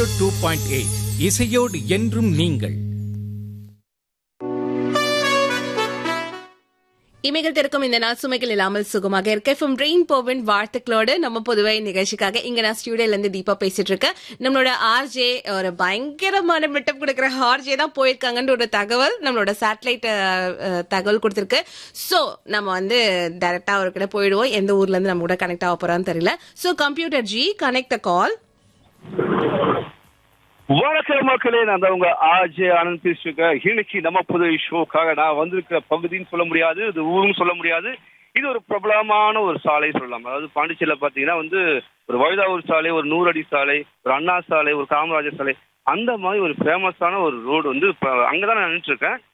two point eight இசையோடு என்றும் நீங்கள் இமைகள் திறக்கும் இந்த நாள் சுமைகள் இல்லாமல் சுகமாக இருக்க எஃப்எம் ரெயின் போவின் வாழ்த்துக்களோடு நம்ம பொதுவாக நிகழ்ச்சிக்காக இங்க நான் ஸ்டுடியோல இருந்து தீபா பேசிட்டு இருக்கேன் நம்மளோட ஆர்ஜே ஒரு பயங்கரமான மிட்டப் கொடுக்குற ஆர்ஜே தான் போயிருக்காங்கன்ற ஒரு தகவல் நம்மளோட சேட்டலைட் தகவல் கொடுத்துருக்கு சோ நம்ம வந்து டைரக்டா அவர்கிட்ட போயிடுவோம் எந்த ஊர்ல இருந்து நம்ம கூட கனெக்ட் ஆக போறான்னு தெரியல so computer ji connect the call வணக்கம் மக்களே நான் தான் உங்க ஆர்ஜே ஆனந்த் பேசிருக்கேன் இன்னைக்கு நம்ம புது ஷோக்காக நான் வந்திருக்கிற பகுதின்னு சொல்ல முடியாது இது ஊரும் சொல்ல முடியாது இது ஒரு பிரபலமான ஒரு சாலை சொல்லலாம் அதாவது பாண்டிச்சேரியில பாத்தீங்கன்னா வந்து ஒரு வழுதாவூர் சாலை ஒரு நூறு அடி சாலை ஒரு அண்ணா சாலை ஒரு காமராஜர் சாலை அந்த மாதிரி ஒரு ஃபேமஸான ஒரு ரோடு வந்து இப்ப அங்கதான் நான் நின்றுட்டு இருக்கேன்